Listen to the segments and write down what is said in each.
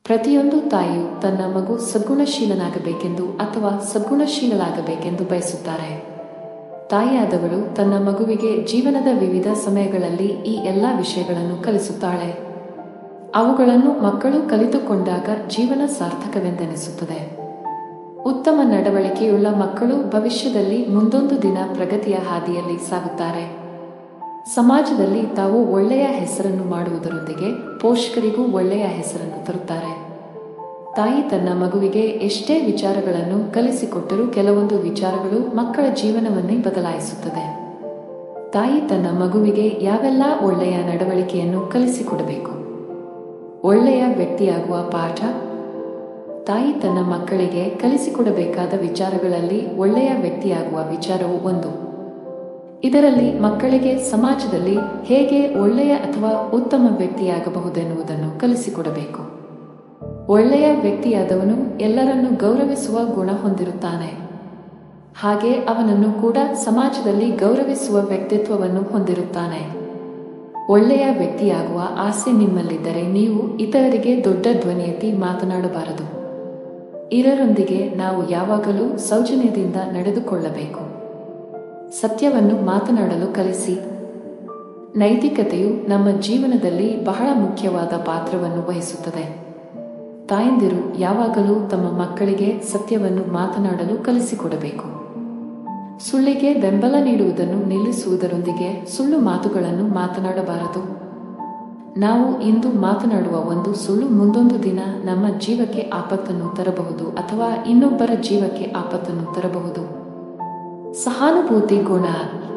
ಪ್ರತಿಯೊಂದು ತಾಯಿಯು ತನ್ನ ಮಗು ಸದ್ಗುಣಶೀಲನಾಗಬೇಕೆಂದು ಅಥವಾ ಸದ್ಗುಣಶೀಲಳಾಗಬೇಕೆಂದು ಬಯಸುತ್ತಾರೆ ತಾಯಿಯಾದವಳು ತನ್ನ ಮಗುವಿಗೆ ಜೀವನದ ವಿವಿಧ ಸಮಯಗಳಲ್ಲಿ ಈ ಎಲ್ಲ ವಿಷಯಗಳನ್ನು ಕಲಿಸುತ್ತಾಳೆ ಅವುಗಳನ್ನು ಮಕ್ಕಳು ಕಲಿತುಕೊಂಡಾಗ ಜೀವನ ಸಾರ್ಥಕವೆಂದೆನಿಸುತ್ತದೆ ಉತ್ತಮ ನಡವಳಿಕೆಯುಳ್ಳ ಮಕ್ಕಳು ಭವಿಷ್ಯದಲ್ಲಿ ಮುಂದೊಂದು ದಿನ ಪ್ರಗತಿಯ ಹಾದಿಯಲ್ಲಿ ಸಾಗುತ್ತಾರೆ ಸಮಾಜದಲ್ಲಿ ತಾವು ಒಳ್ಳೆಯ ಹೆಸರನ್ನು ಮಾಡುವುದರೊಂದಿಗೆ ಪೋಷಕರಿಗೂ ಒಳ್ಳೆಯ ಹೆಸರನ್ನು ತರುತ್ತಾರೆ ತಾಯಿ ತನ್ನ ಮಗುವಿಗೆ ಎಷ್ಟೇ ವಿಚಾರಗಳನ್ನು ಕಲಿಸಿಕೊಟ್ಟರೂ ಕೆಲವೊಂದು ವಿಚಾರಗಳು ಮಕ್ಕಳ ಜೀವನವನ್ನೇ ಬದಲಾಯಿಸುತ್ತದೆ ತಾಯಿ ತನ್ನ ಮಗುವಿಗೆ ಯಾವೆಲ್ಲ ಒಳ್ಳೆಯ ನಡವಳಿಕೆಯನ್ನು ಕಲಿಸಿಕೊಡಬೇಕು ಒಳ್ಳೆಯ ವ್ಯಕ್ತಿಯಾಗುವ ಪಾಠ ತಾಯಿ ತನ್ನ ಮಕ್ಕಳಿಗೆ ಕಲಿಸಿಕೊಡಬೇಕಾದ ವಿಚಾರಗಳಲ್ಲಿ ಒಳ್ಳೆಯ ವ್ಯಕ್ತಿಯಾಗುವ ವಿಚಾರವು ಒಂದು ಇದರಲ್ಲಿ ಮಕ್ಕಳಿಗೆ ಸಮಾಜದಲ್ಲಿ ಹೇಗೆ ಒಳ್ಳೆಯ ಅಥವಾ ಉತ್ತಮ ವ್ಯಕ್ತಿಯಾಗಬಹುದೆನ್ನುವುದನ್ನು ಕಲಿಸಿಕೊಡಬೇಕು ಒಳ್ಳೆಯ ವ್ಯಕ್ತಿಯಾದವನು ಎಲ್ಲರನ್ನು ಗೌರವಿಸುವ ಗುಣ ಹೊಂದಿರುತ್ತಾನೆ ಹಾಗೆ ಅವನನ್ನು ಕೂಡ ಸಮಾಜದಲ್ಲಿ ಗೌರವಿಸುವ ವ್ಯಕ್ತಿತ್ವವನ್ನು ಹೊಂದಿರುತ್ತಾನೆ ಒಳ್ಳೆಯ ವ್ಯಕ್ತಿಯಾಗುವ ಆಸೆ ನಿಮ್ಮಲ್ಲಿದ್ದರೆ ನೀವು ಇತರರಿಗೆ ದೊಡ್ಡ ಧ್ವನಿಯೆತ್ತಿ ಮಾತನಾಡಬಾರದು ಇರರೊಂದಿಗೆ ನಾವು ಯಾವಾಗಲೂ ಸೌಜನ್ಯದಿಂದ ನಡೆದುಕೊಳ್ಳಬೇಕು ಸತ್ಯವನ್ನು ಮಾತನಾಡಲು ಕಲಿಸಿ ನೈತಿಕತೆಯು ನಮ್ಮ ಜೀವನದಲ್ಲಿ ಬಹಳ ಮುಖ್ಯವಾದ ಪಾತ್ರವನ್ನು ವಹಿಸುತ್ತದೆ ತಾಯಂದಿರು ಯಾವಾಗಲೂ ತಮ್ಮ ಮಕ್ಕಳಿಗೆ ಸತ್ಯವನ್ನು ಮಾತನಾಡಲು ಕಲಿಸಿಕೊಡಬೇಕು ಸುಳ್ಳಿಗೆ ಬೆಂಬಲ ನೀಡುವುದನ್ನು ನಿಲ್ಲಿಸುವುದರೊಂದಿಗೆ ಸುಳ್ಳು ಮಾತುಗಳನ್ನು ಮಾತನಾಡಬಾರದು ನಾವು ಇಂದು ಮಾತನಾಡುವ ಒಂದು ಸುಳ್ಳು ಮುಂದೊಂದು ದಿನ ನಮ್ಮ ಜೀವಕ್ಕೆ ಆಪತ್ತನ್ನು ತರಬಹುದು ಅಥವಾ ಇನ್ನೊಬ್ಬರ ಜೀವಕ್ಕೆ ಆಪತ್ತನ್ನು ತರಬಹುದು ಸಹಾನುಭೂತಿ ಗುಣ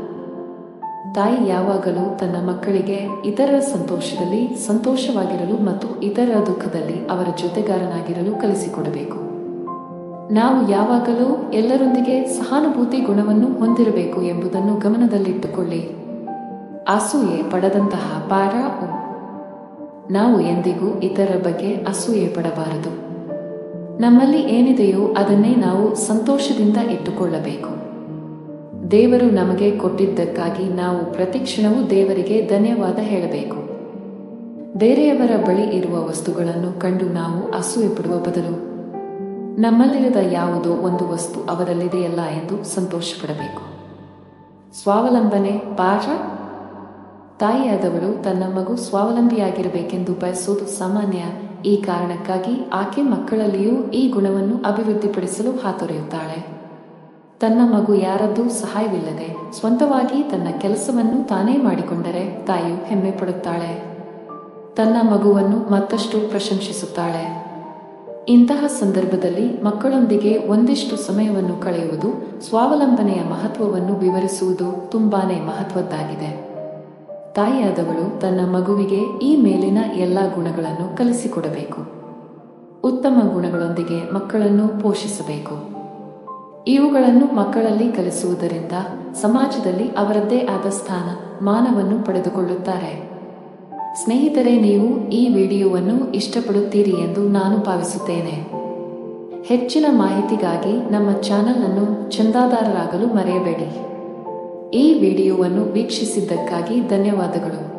ತಾಯಿ ಯಾವಾಗಲೂ ತನ್ನ ಮಕ್ಕಳಿಗೆ ಇತರರ ಸಂತೋಷದಲ್ಲಿ ಸಂತೋಷವಾಗಿರಲು ಮತ್ತು ಇತರರ ದುಃಖದಲ್ಲಿ ಅವರ ಜೊತೆಗಾರನಾಗಿರಲು ಕಲಿಸಿಕೊಡಬೇಕು ನಾವು ಯಾವಾಗಲೂ ಎಲ್ಲರೊಂದಿಗೆ ಸಹಾನುಭೂತಿ ಗುಣವನ್ನು ಹೊಂದಿರಬೇಕು ಎಂಬುದನ್ನು ಗಮನದಲ್ಲಿಟ್ಟುಕೊಳ್ಳಿ ಅಸೂಯೆ ಪಡದಂತಹ ಪಾರ ಉ. ನಾವು ಎಂದಿಗೂ ಇತರರ ಬಗ್ಗೆ ಅಸೂಯೆ ಪಡಬಾರದು ನಮ್ಮಲ್ಲಿ ಏನಿದೆಯೋ ಅದನ್ನೇ ನಾವು ಸಂತೋಷದಿಂದ ಇಟ್ಟುಕೊಳ್ಳಬೇಕು ದೇವರು ನಮಗೆ ಕೊಟ್ಟಿದ್ದಕ್ಕಾಗಿ ನಾವು ಪ್ರತಿಕ್ಷಣವೂ ದೇವರಿಗೆ ಧನ್ಯವಾದ ಹೇಳಬೇಕು ಬೇರೆಯವರ ಬಳಿ ಇರುವ ವಸ್ತುಗಳನ್ನು ಕಂಡು ನಾವು ಅಸೂಯೆ ಪಡುವ ಬದಲು ನಮ್ಮಲ್ಲಿರದ ಯಾವುದೋ ಒಂದು ವಸ್ತು ಅವರಲ್ಲಿದೆಯಲ್ಲ ಎಂದು ಸಂತೋಷಪಡಬೇಕು ಸ್ವಾವಲಂಬನೆ ಪಾಠ ತಾಯಿಯಾದವಳು ತನ್ನ ಮಗು ಸ್ವಾವಲಂಬಿಯಾಗಿರಬೇಕೆಂದು ಬಯಸುವುದು ಸಾಮಾನ್ಯ ಈ ಕಾರಣಕ್ಕಾಗಿ ಆಕೆ ಮಕ್ಕಳಲ್ಲಿಯೂ ಈ ಗುಣವನ್ನು ಅಭಿವೃದ್ಧಿಪಡಿಸಲು ಹಾತೊರೆಯುತ್ತಾಳೆ ತನ್ನ ಮಗು ಯಾರದ್ದೂ ಸಹಾಯವಿಲ್ಲದೆ ಸ್ವಂತವಾಗಿ ತನ್ನ ಕೆಲಸವನ್ನು ತಾನೇ ಮಾಡಿಕೊಂಡರೆ ತಾಯಿಯು ಹೆಮ್ಮೆ ಪಡುತ್ತಾಳೆ ತನ್ನ ಮಗುವನ್ನು ಮತ್ತಷ್ಟು ಪ್ರಶಂಸಿಸುತ್ತಾಳೆ ಇಂತಹ ಸಂದರ್ಭದಲ್ಲಿ ಮಕ್ಕಳೊಂದಿಗೆ ಒಂದಿಷ್ಟು ಸಮಯವನ್ನು ಕಳೆಯುವುದು ಸ್ವಾವಲಂಬನೆಯ ಮಹತ್ವವನ್ನು ವಿವರಿಸುವುದು ತುಂಬಾನೇ ಮಹತ್ವದ್ದಾಗಿದೆ ತಾಯಿಯಾದವಳು ತನ್ನ ಮಗುವಿಗೆ ಈ ಮೇಲಿನ ಎಲ್ಲ ಗುಣಗಳನ್ನು ಕಲಿಸಿಕೊಡಬೇಕು ಉತ್ತಮ ಗುಣಗಳೊಂದಿಗೆ ಮಕ್ಕಳನ್ನು ಪೋಷಿಸಬೇಕು ಇವುಗಳನ್ನು ಮಕ್ಕಳಲ್ಲಿ ಕಲಿಸುವುದರಿಂದ ಸಮಾಜದಲ್ಲಿ ಅವರದ್ದೇ ಆದ ಸ್ಥಾನ ಮಾನವನ್ನು ಪಡೆದುಕೊಳ್ಳುತ್ತಾರೆ ಸ್ನೇಹಿತರೆ ನೀವು ಈ ವಿಡಿಯೋವನ್ನು ಇಷ್ಟಪಡುತ್ತೀರಿ ಎಂದು ನಾನು ಭಾವಿಸುತ್ತೇನೆ ಹೆಚ್ಚಿನ ಮಾಹಿತಿಗಾಗಿ ನಮ್ಮ ಚಾನೆಲ್ ಅನ್ನು ಚಂದಾದಾರರಾಗಲು ಮರೆಯಬೇಡಿ ಈ ವಿಡಿಯೋವನ್ನು ವೀಕ್ಷಿಸಿದ್ದಕ್ಕಾಗಿ ಧನ್ಯವಾದಗಳು